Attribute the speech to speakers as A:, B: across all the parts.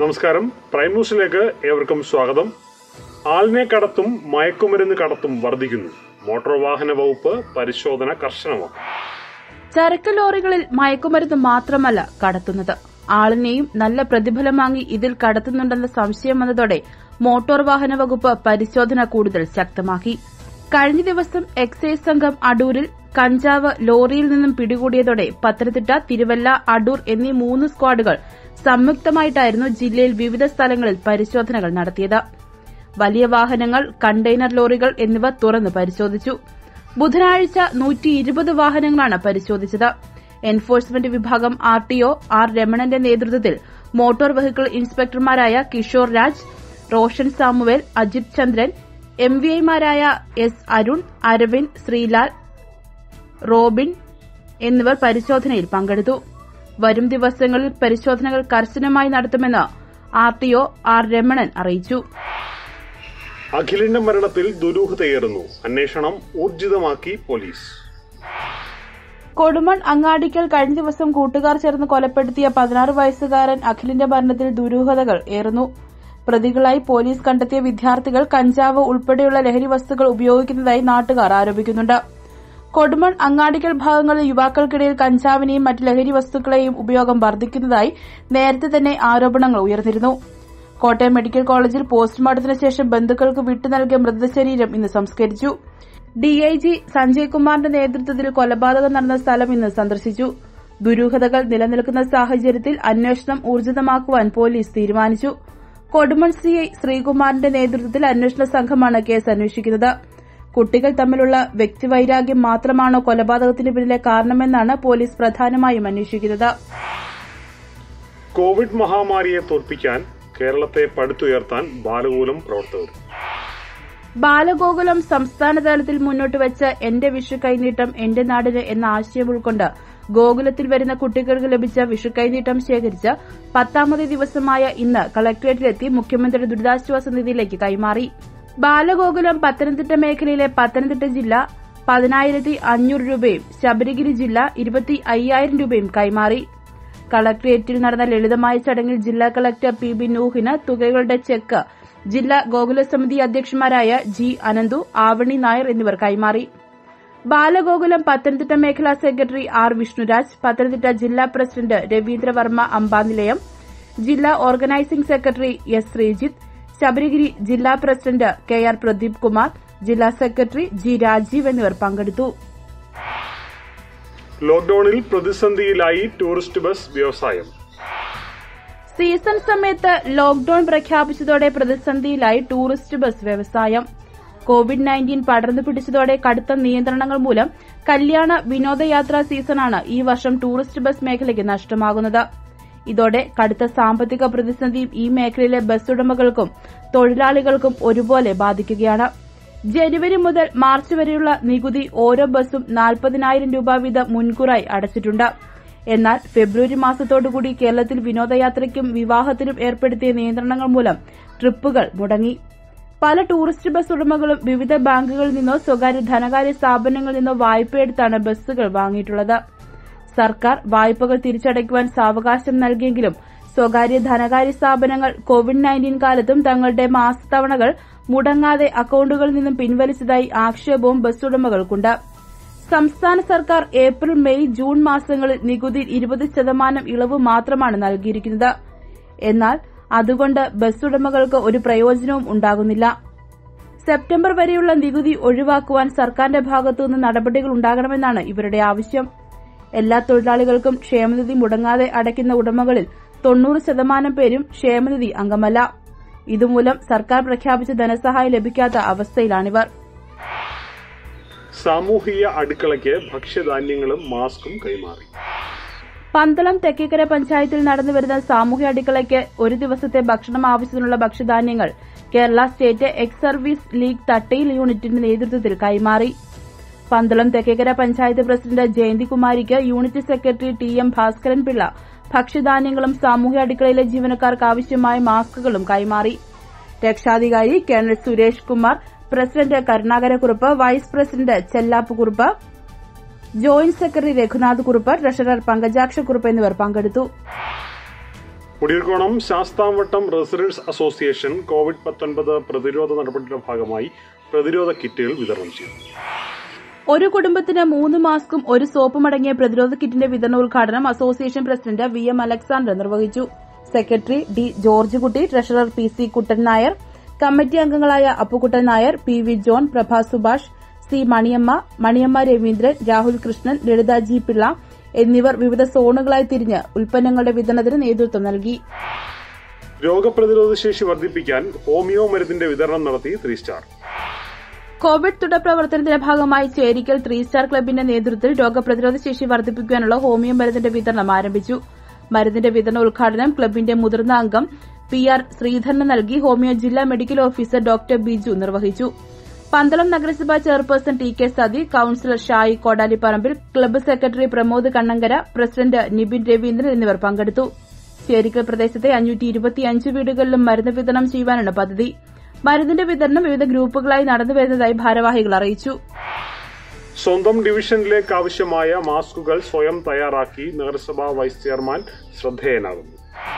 A: നമസ്കാരം പ്രൈം ന്യൂസിലേക്ക് ഏവർക്കും സ്വാഗതം ആളിനെ കടത്തും മയക്കുമരുന്ന് കടത്തും വർദ്ധിക്കുന്നു മോട്ടോർ വാഹന വകുപ്പ് പരിശോധന കർശനമാക്കും
B: ചരക്ക് ലോറികളിൽ മയക്കുമരുന്ന് മാത്രമല്ല കടത്തുന്നത് ആളിനെയും നല്ല പ്രതിഫലം വാങ്ങി ഇതിൽ കടത്തുന്നുണ്ടെന്ന സംശയം വന്നതോടെ മോട്ടോർ വാഹന വകുപ്പ് പരിശോധന കൂടുതൽ ശക്തമാക്കി കഴിഞ്ഞ ദിവസം എക്സൈസ് സംഘം അടൂരിൽ കഞ്ചാവ് ലോറിയിൽ നിന്നും പിടികൂടിയതോടെ പത്തനംതിട്ട തിരുവല്ല അടൂർ എന്നീ മൂന്ന് സ്ക്വാഡുകൾ സംയുക്തമായിട്ടായിരുന്നു ജില്ലയിൽ വിവിധ സ്ഥലങ്ങളിൽ പരിശോധനകൾ നടത്തിയത് വലിയ വാഹനങ്ങൾ കണ്ടെയ്നർ ലോറികൾ എന്നിവ തുറന്ന് പരിശോധിച്ചു ബുധനാഴ്ച നൂറ്റി ഇരുപത് വാഹനങ്ങളാണ് പരിശോധിച്ചത് എൻഫോഴ്സ്മെന്റ് വിഭാഗം ആർ ടി ഒ ആർ രമണന്റെ നേതൃത്വത്തിൽ മോട്ടോർ വെഹിക്കിൾ ഇൻസ്പെക്ടർമാരായ കിഷോർ രാജ് റോഷൻ സാമുവേൽ അജിത് ചന്ദ്രൻ എം വി ഐമാരായ എസ് അരുൺ അരവിന്ദ് ശ്രീലാൽ റോബിൻ എന്നിവർ പരിശോധനയിൽ പങ്കെടുത്തു വരും ദിവസങ്ങളിൽ പരിശോധനകൾ കർശനമായി നടത്തുമെന്ന് R T O R Ramanan അറിയിച്ചു
A: അഖിലിന്റെ മരണത്തിൽ ദുരൂഹതയേറുന്നു അന്വേഷണം ഊർജിതമാക്കി പോലീസ്
B: കൊടുമൺ അങ്ങാടിക്കൽ കഴിഞ്ഞ ദിവസം കൂട്ടുകാർ ചേർന്ന് കൊലപ്പെടുത്തിയ പതിനാറ് വയസ്സുകാരൻ അഖിലിന്റെ മരണത്തിൽ ദുരൂഹതകൾ ഏറുന്നു പ്രതികളായി പോലീസ് കണ്ടെത്തിയ വിദ്യാർത്ഥികൾ കഞ്ചാവ് ഉൾപ്പെടെയുള്ള ലഹരി വസ്തുക്കൾ ഉപയോഗിക്കുന്നതായി നാട്ടുകാർ ആരോപിക്കുന്നുണ്ട് കൊടുമൺ അങ്ങാടിക്കൽ ഭാഗങ്ങളിൽ യുവാക്കൾക്കിടയിൽ കഞ്ചാവിനെയും മറ്റ് ലഹരി വസ്തുക്കളെയും ഉപയോഗം വർദ്ധിക്കുന്നതായി നേരത്തെ തന്നെ ആരോപണങ്ങൾ ഉയർന്നിരുന്നു കോട്ടയം മെഡിക്കൽ കോളേജിൽ പോസ്റ്റ്മോർട്ടത്തിന് ശേഷം ബന്ധുക്കൾക്ക് വിട്ടു നൽകിയ മൃതശരീരം ഇന്ന് സംസ്കരിച്ചു ഡിഐജി സഞ്ജയ് കുമാറിന്റെ നേതൃത്വത്തിൽ കൊലപാതകം നടന്ന സ്ഥലം ഇന്ന് സന്ദർശിച്ചു ദുരൂഹതകൾ നിലനിൽക്കുന്ന സാഹചര്യത്തിൽ അന്വേഷണം ഊർജിതമാക്കുവാൻ പോലീസ് തീരുമാനിച്ചു കൊടുമൺ സിഐ ശ്രീകുമാറിന്റെ നേതൃത്വത്തിൽ അന്വേഷണ സംഘമാണ് കേസ് അന്വേഷിക്കുന്നത് കുട്ടികൾ തമ്മിലുള്ള വ്യക്തിവൈരാഗ്യം മാത്രമാണോ കൊലപാതകത്തിന് പിന്നിലെ കാരണമെന്നാണ് പോലീസ് പ്രധാനമായും അന്വേഷിക്കുന്നത്
A: കോവിഡ് മഹാമാരിയെ തോൽപ്പിക്കാൻ കേരളത്തെ പടുത്തുയർത്താൻ ബാലകൂലം പ്രവർത്തകർ
B: ബാലഗോകുലം സംസ്ഥാന തലത്തിൽ മുന്നോട്ട് വെച്ച എന്റെ വിഷു കൈനീട്ടം എന്റെ നാടിന് എന്ന ആശയം ഉൾക്കൊണ്ട് ഗോകുലത്തിൽ വരുന്ന കുട്ടികൾക്ക് ലഭിച്ച വിഷു കൈനീട്ടം ശേഖരിച്ച് പത്താമത് ദിവസമായ ഇന്ന് കളക്ടറേറ്റിലെത്തി മുഖ്യമന്ത്രി ദുരിതാശ്വാസ നിധിയിലേക്ക് കൈമാറി ബാലഗോകുലം പത്തനംതിട്ട മേഖലയിലെ പത്തനംതിട്ട ജില്ല പതിനായിരത്തി അഞ്ഞൂറ് രൂപയും ശബരിഗിരി ജില്ല ഇരുപത്തി അയ്യായിരം രൂപയും കൈമാറി കളക്ടറേറ്റിൽ നടന്ന ലളിതമായ ചടങ്ങിൽ ജില്ലാ കളക്ടർ പി ബി നൂഹിന് തുകകളുടെ ചെക്ക് ജില്ലാ ഗോകുല സമിതി അധ്യക്ഷന്മാരായ ജി അനന്തു ആവണി നായർ എന്നിവർ കൈമാറി ബാലഗോകുലം പത്തനംതിട്ട മേഖലാ സെക്രട്ടറി ആർ വിഷ്ണുരാജ് പത്തനംതിട്ട ജില്ലാ പ്രസിഡന്റ് രവീന്ദ്രവർമ്മ അമ്പാനിലയം ജില്ലാ organising secretary S Sreejith Sabarigiri ജില്ലാ president K R Pradeep Kumar ജില്ലാ സെക്രട്ടറി ജി രാജീവ് എന്നിവർ പങ്കെടുത്തു
A: ലോക്ഡൌണിൽ പ്രതിസന്ധിയിലായി ടൂറിസ്റ്റ് ബസ് വ്യവസായം
B: സീസൺ സമയത്ത് ലോക്ഡൌൺ പ്രഖ്യാപിച്ചതോടെ പ്രതിസന്ധിയിലായി ടൂറിസ്റ്റ് ബസ് വ്യവസായം കോവിഡ് നയൻറ്റീൻ പടർന്നു പിടിച്ചതോടെ കടുത്ത നിയന്ത്രണങ്ങൾ മൂലം കല്യാണ വിനോദയാത്രാ സീസണാണ് ഈ വർഷം ടൂറിസ്റ്റ് ബസ് മേഖലയ്ക്ക് നഷ്ടമാകുന്നത് ഇതോടെ കടുത്ത സാമ്പത്തിക പ്രതിസന്ധിയും ഈ മേഖലയിലെ ബസ് ഉടമകൾക്കും തൊഴിലാളികൾക്കും ഒരുപോലെ ബാധിക്കുകയാണ് ജനുവരി മുതൽ മാർച്ച് വരെയുള്ള നികുതി ഓരോ ബസും നാൽപ്പതിനായിരം രൂപ വീതം മുൻകൂറായി അടച്ചിട്ടുണ്ട് എന്നാൽ ഫെബ്രുവരി മാസത്തോടുകൂടി കേരളത്തിൽ വിനോദയാത്രയ്ക്കും വിവാഹത്തിനും ഏർപ്പെടുത്തിയ നിയന്ത്രണങ്ങൾ മൂലം ട്രിപ്പുകൾ മുടങ്ങി പല ടൂറിസ്റ്റ് ബസ് ഉടമകളും വിവിധ ബാങ്കുകളിൽ നിന്നോ സ്വകാര്യ ധനകാര്യ സ്ഥാപനങ്ങളിൽ നിന്നോ വായ്പയെടുത്താണ് ബസ്സുകൾ വാങ്ങിയിട്ടുള്ളത് സർക്കാർ വായ്പകൾ തിരിച്ചടയ്ക്കുവാൻ സാവകാശം നൽകിയെങ്കിലും സ്വകാര്യ ധനകാര്യ സ്ഥാപനങ്ങൾ കോവിഡ് നയൻറ്റീൻ കാലത്തും തങ്ങളുടെ മാസത്തവണകൾ മുടങ്ങാതെ അക്കൌണ്ടുകളിൽ നിന്നും പിൻവലിച്ചതായി ആക്ഷേപവും ബസ് ഉടമകൾക്കുണ്ട് സംസ്ഥാന സർക്കാർ ഏപ്രിൽ മെയ് ജൂൺ മാസങ്ങളിൽ നികുതി ഇരുപത് ശതമാനം ഇളവ് മാത്രമാണ് നൽകിയിരിക്കുന്നത് എന്നാൽ അതുകൊണ്ട് ബസ് ഉടമകൾക്ക് ഒരു പ്രയോജനവും ഉണ്ടാകുന്നില്ല സെപ്റ്റംബർ വരെയുള്ള നികുതി ഒഴിവാക്കുവാൻ സർക്കാരിന്റെ ഭാഗത്തുനിന്ന് നടപടികൾ ഉണ്ടാകണമെന്നാണ് ഇവരുടെ ആവശ്യം എല്ലാ തൊഴിലാളികൾക്കും ക്ഷേമനിധി മുടങ്ങാതെ അടയ്ക്കുന്ന ഉടമകളിൽ തൊണ്ണൂറ് ശതമാനം പേരും ക്ഷേമനിധി അംഗമല്ല ഇതുമൂലം സർക്കാർ പ്രഖ്യാപിച്ച ധനസഹായം ലഭിക്കാത്ത അവസ്ഥയിലാണിവർ
A: സാമൂഹിക അടുക്കളയ്ക്ക് ഭക്ഷ്യധാന്യങ്ങളും മാസ്കും കൈമാറി
B: പന്തളം തെക്കേക്കര പഞ്ചായത്തിൽ നടന്നുവരുന്ന സാമൂഹ്യ അടുക്കളയ്ക്ക് ഒരു ദിവസത്തെ ഭക്ഷണം ആവശ്യത്തിനുള്ള ഭക്ഷ്യധാന്യങ്ങൾ Kerala state ex service league തട്ടയിൽ യൂണിറ്റിന്റെ നേതൃത്വത്തിൽ കൈമാറി പന്തളം തെക്കേക്കര പഞ്ചായത്ത് പ്രസിഡന്റ് ജയന്തികുമാരിക്ക് unit secretary T M Bhaskaran Pillai ഭക്ഷ്യധാന്യങ്ങളും സാമൂഹ്യ അടുക്കളയിലെ ജീവനക്കാർക്ക് ആവശ്യമായ മാസ്കുകളും കൈമാറി രക്ഷാധികാരി colonel Suresh Kumar president Karunakarakurup vice president Chellappu Kurup joint secretary Raghunath Kurup treasurer Pankajaksha Kurup എന്നിവർ പങ്കെടുത്തു
A: Mudiyarkonam Sasthamvattom residence association Covid പത്തൊൻപത് പ്രതിരോധ നടപടിയുടെ ഭാഗമായി പ്രതിരോധ കിറ്റുകൾ വിതരണം ചെയ്തു
B: ഒരു കുടുംബത്തിന് മൂന്ന് മാസ്കും ഒരു സോപ്പും അടങ്ങിയ പ്രതിരോധ കിറ്റിന്റെ വിതരണോദ്ഘാടനം association president V M Alexander നിർവഹിച്ചു secretary D George Kutty treasurer P C Kuttan Nair committee അംഗങ്ങളായ Appukuttan Nair P V John Prabha Subhash C Maniyamma Maniyamma Raveendran Rahul Krishnan Lalitha G Pillai എന്നിവർ വിവിധ സോണുകളായി തിരിഞ്ഞ് ഉൽപ്പന്നങ്ങളുടെ വിതരണത്തിന് നേതൃത്വം നൽകി
A: രോഗപ്രതിരോധ ശേഷി വർദ്ധിപ്പിക്കാൻ ഹോമിയോ മരുന്നിന്റെ വിതരണം നടത്തി ത്രീ സ്റ്റാർ
B: കോവിഡ് തുടർപ്രവർത്തനത്തിന്റെ ഭാഗമായി ചേരിക്കൽ ത്രീ സ്റ്റാർ ക്ലബിന്റെ നേതൃത്വത്തിൽ രോഗപ്രതിരോധ ശേഷി വർദ്ധിപ്പിക്കാനുള്ള ഹോമിയോ മരുന്നിന്റെ വിതരണം ആരംഭിച്ചു മരുന്നിന്റെ വിതരണ ഉദ്ഘാടനം ക്ലബിന്റെ മുതിർന്ന അംഗം പി ആർ ശ്രീധരന് നൽകി ഹോമിയോ ജില്ലാ മെഡിക്കൽ ഓഫീസർ ഡോക്ടർ ബിജു നിർവഹിച്ചു പന്തളം നഗരസഭാ chairperson T K Sathi councillor Shayi Kodalipparambil club secretary Pramod Kannankara president Nibin Raveendran എന്നിവർ പങ്കെടുത്തു ചേരിക്കൽ പ്രദേശത്തെ അഞ്ഞൂറ്റി ഇരുപത്തിയഞ്ച് വീടുകളിലും മരുന്ന് വിതരണം ചെയ്യുവാനാണ് പദ്ധതി മരുന്നിന്റെ വിതരണം വിവിധ ഗ്രൂപ്പുകളായി നടന്നുവരുന്നതായി ഭാരവാഹികൾ അറിയിച്ചു
A: സ്വന്തം ഡിവിഷനിലേക്ക് ആവശ്യമായ മാസ്കുകൾ സ്വയം തയ്യാറാക്കി നഗരസഭാ വൈസ് ചെയർമാൻ ശ്രദ്ധേയനാകുന്നു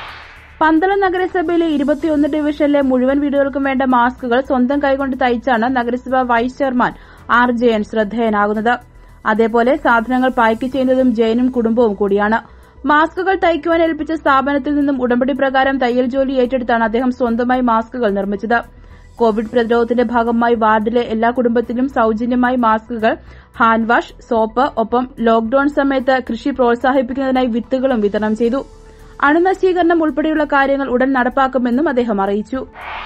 B: പന്തളം നഗരസഭയിലെ ഇരുപത്തിയൊന്ന് ഡിവിഷനിലെ മുഴുവൻ വീടുകൾക്കും വേണ്ട മാസ്കുകൾ സ്വന്തം കൈകൊണ്ട് തയ്ച്ചാണ് നഗരസഭാ വൈസ് ചെയർമാൻ ആർ ജയൻ ശ്രദ്ധേയനാകുന്നത് അതേപോലെ സാധനങ്ങൾ പായ്ക്ക് ചെയ്യുന്നതും ജയനും കുടുംബവും കൂടിയാണ് മാസ്കുകൾ തയ്ക്കുവാൻ ഏൽപ്പിച്ച സ്ഥാപനത്തിൽ നിന്നും ഉടമ്പടി പ്രകാരം തയ്യൽ ജോലി ഏറ്റെടുത്താണ് അദ്ദേഹം സ്വന്തമായി മാസ്കുകൾ നിർമ്മിച്ചത് കോവിഡ് പ്രതിരോധത്തിന്റെ ഭാഗമായി വാർഡിലെ എല്ലാ കുടുംബത്തിലും സൌജന്യമായി മാസ്കുകൾ ഹാൻഡ് വാഷ് സോപ്പ് ഒപ്പം ലോക്ഡൌൺ സമയത്ത് കൃഷി പ്രോത്സാഹിപ്പിക്കുന്നതിനായി വിത്തുകളും വിതരണം ചെയ്തു അണുനശീകരണം ഉൾപ്പെടെയുള്ള കാര്യങ്ങൾ ഉടൻ നടപ്പാക്കുമെന്നും അദ്ദേഹം അറിയിച്ചു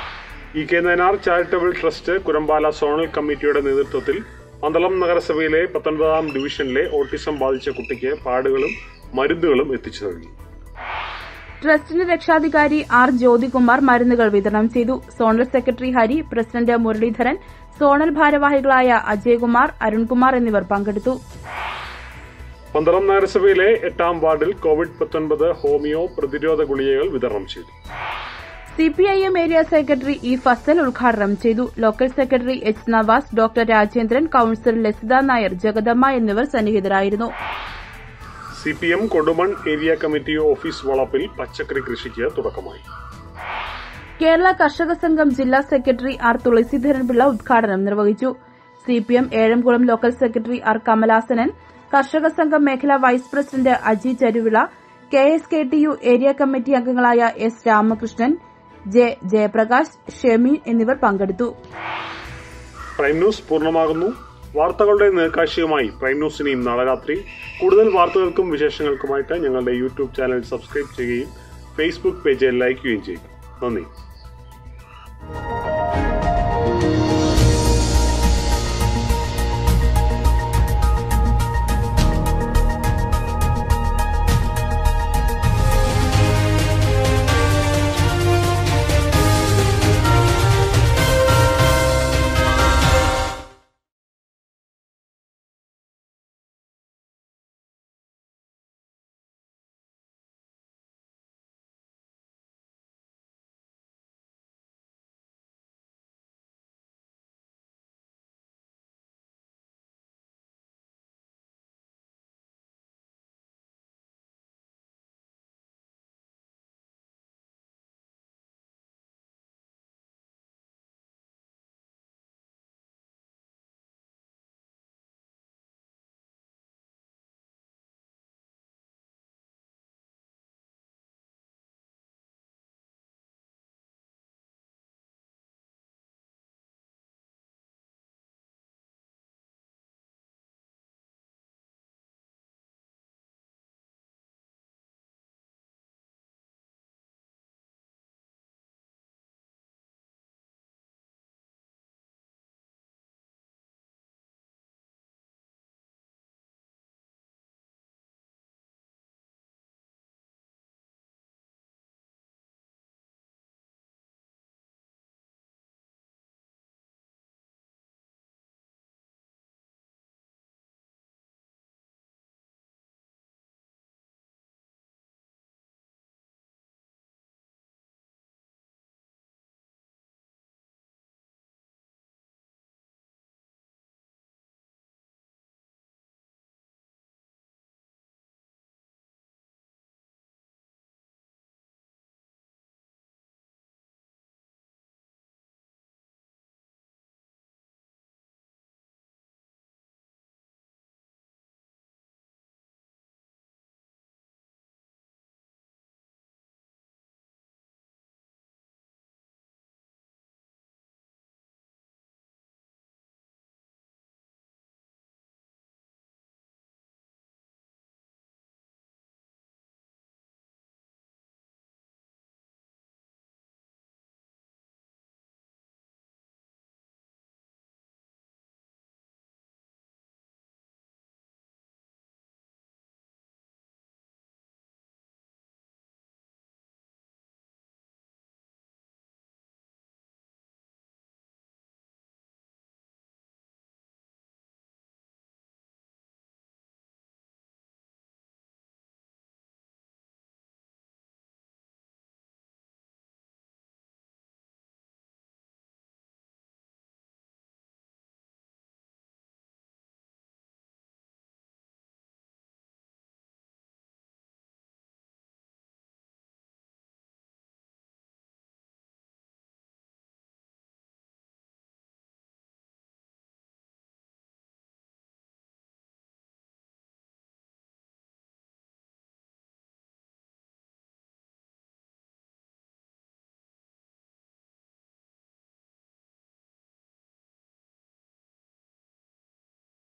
A: E K Nayanar charitable trust Kurambala zonal കമ്മിറ്റിയുടെ നേതൃത്വത്തിൽ പന്തളം നഗരസഭയിലെ പത്തൊൻപതാം ഡിവിഷനിലെ ഓട്ടിസം ബാധിച്ച കുട്ടിക്ക് പാടുകളും മരുന്നുകളും എത്തിച്ചു നൽകി
B: ട്രസ്റ്റിന്റെ രക്ഷാധികാരി ആർ ജ്യോതികുമാർ മരുന്നുകൾ വിതരണം ചെയ്തു zonal secretary Hari president Muraleedharan zonal ഭാരവാഹികളായ അജയ്കുമാർ അരുൺകുമാർ എന്നിവർ പങ്കെടുത്തു
A: പന്തളം നഗരസഭയിലെ എട്ടാം വാർഡിൽ കോവിഡ് പത്തൊൻപത് ഹോമിയോ പ്രതിരോധ ഗുളികകൾ വിതരണം ചെയ്തു
B: CPIM area secretary E Fazal ഉദ്ഘാടനം ചെയ്തു local secretary H Navas doctor Rajendran councillor Lasitha Nair Jagadamma എന്നിവർ സന്നിഹിതരായിരുന്നു
A: C P M Kodumon area committee office വളപ്പിൽ പച്ചക്കറി കൃഷിക്ക് തുടക്കമായി
B: കേരള കർഷക സംഘം ജില്ലാ സെക്രട്ടറി ആർ തുളസീധരൻപിള്ള ഉദ്ഘാടനം നിർവഹിച്ചു CPM Ezhamkulam local secretary R Kamalasanan കർഷക സംഘം മേഖലാ vice president Aji Charuvila K S K T U area committee അംഗങ്ങളായ എസ് രാമകൃഷ്ണൻ ജെ ജയപ്രകാശ് ഷെമീൻ എന്നിവർ പങ്കെടുത്തു
A: പ്രൈം ന്യൂസ് പൂർണ്ണമാകുന്നു വാർത്തകളുടെ നേർക്കാഴ്ചയുമായി പ്രൈം ന്യൂസ് ഇനിയും നാളെ രാത്രി കൂടുതൽ വാർത്തകൾക്കും വിശേഷങ്ങൾക്കുമായിട്ട് ഞങ്ങളുടെ യൂട്യൂബ് ചാനൽ സബ്സ്ക്രൈബ് ചെയ്യുകയും ഫേസ്ബുക്ക് പേജ് ലൈക്ക് ചെയ്യുകയും ചെയ്യും നന്ദി